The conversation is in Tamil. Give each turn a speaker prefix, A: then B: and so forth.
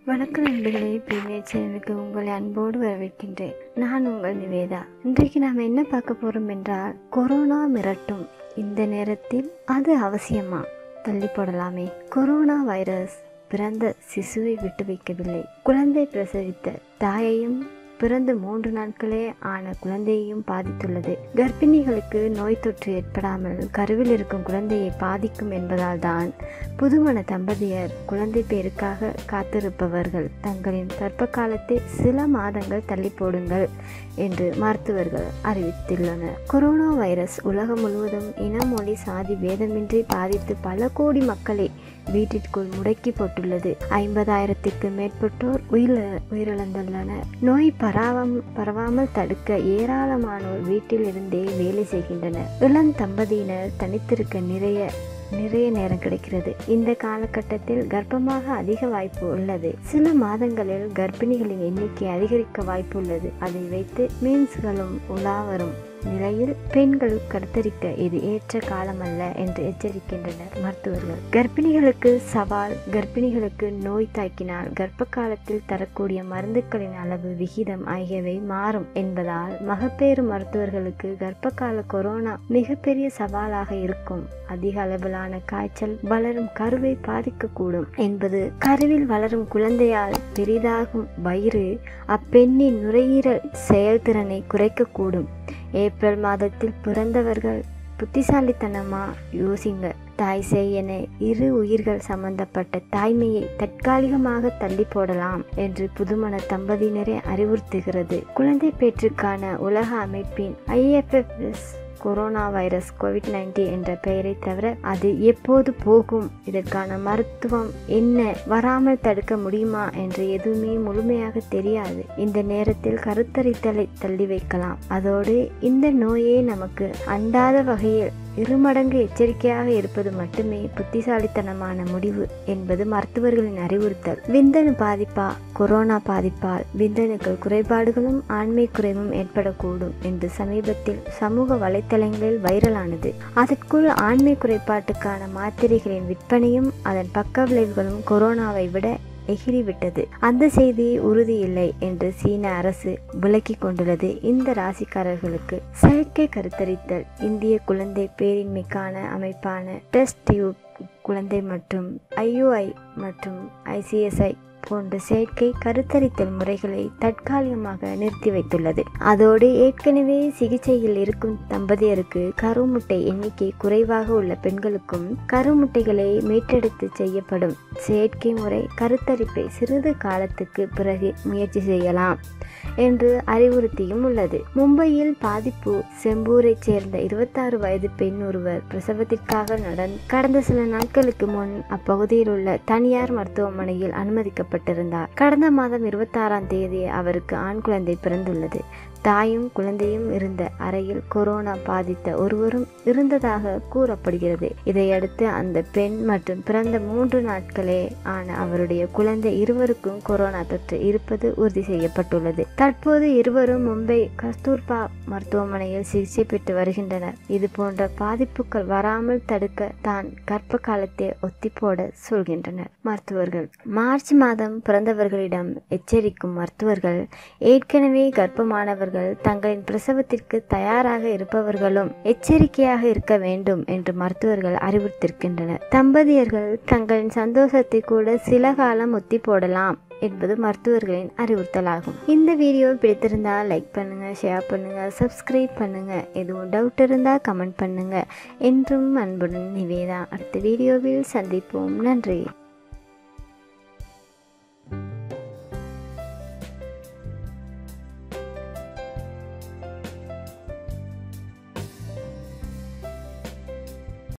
A: வணக்கம் நண்பர்களே ப்ரீமியர் சேனலுக்கு உங்களை அன்போடு வரவேற்கின்றேன் நான் உங்கள் நிவேதா இன்றைக்கு நாம் என்ன பார்க்க போறோம் என்றால் கொரோனா மிரட்டும் இந்த நேரத்தில் அது அவசியமா தள்ளி போடலாமே கொரோனா வைரஸ் பிறந்த சிசுவை விட்டு வைக்கவில்லை குழந்தை பிரசவித்த தாயையும் பிறந்து மூன்று நாட்களே ஆன குழந்தையையும் பாதித்துள்ளது கர்ப்பிணிகளுக்கு நோய் தொற்று ஏற்படாமல் கருவில் இருக்கும் குழந்தையை பாதிக்கும் என்பதால் தான் புதுமண தம்பதியர் குழந்தை பேருக்காக காத்திருப்பவர்கள் தங்களின் கர்ப்ப காலத்தை சில மாதங்கள் தள்ளி போடுங்கள் என்று மருத்துவர்கள் அறிவித்துள்ளனர் கொரோனா வைரஸ் உலகம் முழுவதும் இனம் மொழி சாதி பேதமின்றி பாதித்து பல கோடி மக்களை வீட்டிற்குள் முடக்கி போட்டுள்ளது ஐம்பதாயிரத்திற்கு மேற்பட்டோர் உயிர் உயிரிழந்துள்ளனர் நோய் பரவாம் பரவாமல் தடுக்க ஏராளமானோர் வீட்டில் இருந்தே வேலை செய்கின்றனர் இளம் தம்பதியினர் தனித்திருக்க நிறைய நிறைய நேரம் கிடைக்கிறது இந்த காலகட்டத்தில் கர்ப்பமாக அதிக வாய்ப்பு உள்ளது சில மாதங்களில் கர்ப்பிணிகளின் எண்ணிக்கை அதிகரிக்க வாய்ப்பு உள்ளது அதை வைத்து மீன்ஸ்களும் உலா வரும் நிலையில் பெண்கள் கருத்தரிக்க இது ஏற்ற காலமல்ல என்று எச்சரிக்கின்றனர் மருத்துவர்கள் கர்ப்பிணிகளுக்கு சவால் கர்ப்பிணிகளுக்கு நோய் தாக்கினால் கர்ப்ப காலத்தில் தரக்கூடிய மருந்துகளின் அளவு விகிதம் ஆகியவை மாறும் என்பதால் மகப்பேறு மருத்துவர்களுக்கு கர்ப்ப கால கொரோனா மிகப்பெரிய சவாலாக இருக்கும் அதிக அளவிலான காய்ச்சல் வளரும் கருவை பாதிக்கக்கூடும் என்பது கருவில் வளரும் குழந்தையால் பெரிதாகும் வயிறு அப்பெண்ணின் நுரையீரல் செயல்திறனை குறைக்கக்கூடும் ஏப்ரல் மாதத்தில் பிறந்தவர்கள் புத்திசாலித்தனமா யோசிங்க தாய் சேய் என இரு உயிர்கள் சம்பந்தப்பட்ட தாய்மையை தற்காலிகமாக தள்ளி போடலாம் என்று புதுமண தம்பதியினரை அறிவுறுத்துகிறது குழந்தை பேற்றுக்கான உலக அமைப்பின் IFFS corona virus covid nineteen என்ற பெயரை தவிர அது எப்போது போகும் இதற்கான மருத்துவம் என்ன வராமல் தடுக்க முடியுமா என்று எதுவுமே முழுமையாக தெரியாது இந்த நேரத்தில் கருத்தரித்தலை தள்ளி வைக்கலாம் அதோடு இந்த நோயே நமக்கு அண்டாத வகையில் இருமடங்கு எச்சரிக்கையாக இருப்பது மட்டுமே புத்திசாலித்தனமான முடிவு என்பது மருத்துவர்களின் அறிவுறுத்தல் விந்தணு பாதிப்பா கொரோனா பாதிப்பால் விந்தணுக்கள் குறைபாடுகளும் ஆண்மை குறைவும் ஏற்படக்கூடும் என்று சமீபத்தில் சமூக வலைத்தளங்களில் வைரலானது அதற்குள் ஆண்மை குறைபாட்டுக்கான மாத்திரைகளின் விற்பனையும் அதன் பக்க விளைவுகளும் கொரோனாவை விட எகிறிவிட்டது அந்த செய்தி உறுதியில்லை என்று சீன அரசு விலக்கிக் கொண்டுள்ளது இந்த ராசிக்காரர்களுக்கு செயற்கை கருத்தரித்தல் இந்திய குழந்தை பேரின்மைக்கான அமைப்பான டெஸ்ட் டியூப் குழந்தை மற்றும் ஐயுஐ மற்றும் ஐசிஎஸ்ஐ போன்ற செயற்கை கருத்தரித்தல் முறைகளை தற்காலிகமாக நிறுத்தி வைத்துள்ளது அதோடு ஏற்கனவே சிகிச்சையில் இருக்கும் தம்பதியருக்கு கருமுட்டை எண்ணிக்கை குறைவாக உள்ள பெண்களுக்கும் கருமுட்டைகளை மீட்டெடுத்து செய்யப்படும் செயற்கை முறை கருத்தரிப்பை சிறிது காலத்துக்கு பிறகு முயற்சி செய்யலாம் என்று அறிவுறுத்தியும் உள்ளது மும்பையில் பாதிப்பு செம்பூரைச் சேர்ந்த இருபத்தாறு வயது பெண் ஒருவர் பிரசவத்திற்காக நடந்து கடந்த சில நாட்களுக்கு முன் அப்பகுதியில் உள்ள தனியார் மருத்துவமனையில் அனுமதிக்கப்பட்டிருந்தார் கடந்த மாதம் இருபத்தாறாம் தேதி அவருக்கு ஆண் குழந்தை பிறந்துள்ளது தாயும் குழந்தையும் இருந்த அறையில் கொரோனா பாதித்த ஒருவரும் இருந்ததாக கூறப்படுகிறது இதையடுத்து அந்த பெண் மற்றும் பிறந்த மூன்று நாட்களே ஆன அவருடைய குழந்தை இருவருக்கும் கொரோனா தொற்று இருப்பது உறுதி செய்யப்பட்டுள்ளது தற்போது இருவரும் மும்பை கஸ்தூர்பா மருத்துவமனையில் சிகிச்சை பெற்று வருகின்றனர் இது போன்ற பாதிப்புகள் வராமல் தடுக்க தான் கர்ப்ப காலத்தை ஒத்தி போட சொல்கின்றனர் மருத்துவர்கள் மார்ச் மாதம் பிறந்தவர்களிடம் எச்சரிக்கும் மருத்துவர்கள் ஏற்கனவே கர்ப்பமானவர்கள் தங்களின் பிரசவத்திற்கு தயாராக இருப்பவர்களும் எச்சரிக்கையாக இருக்க வேண்டும் என்று மருத்துவர்கள் அறிவுறுத்திருக்கின்றனர் தம்பதியர்கள் தங்களின் சந்தோஷத்தை கூட சில காலம் ஒத்தி போடலாம் என்பது மருத்துவர்களின் அறிவுறுத்தலாகும் இந்த வீடியோ பிடித்திருந்தால் லைக் பண்ணுங்க ஷேர் பண்ணுங்க சப்ஸ்கிரைப் பண்ணுங்க எதுவும் டவுட் இருந்தால் கமெண்ட் பண்ணுங்க என்றும் அன்புடன் நிவேதா அடுத்த வீடியோவில் சந்திப்போம் நன்றி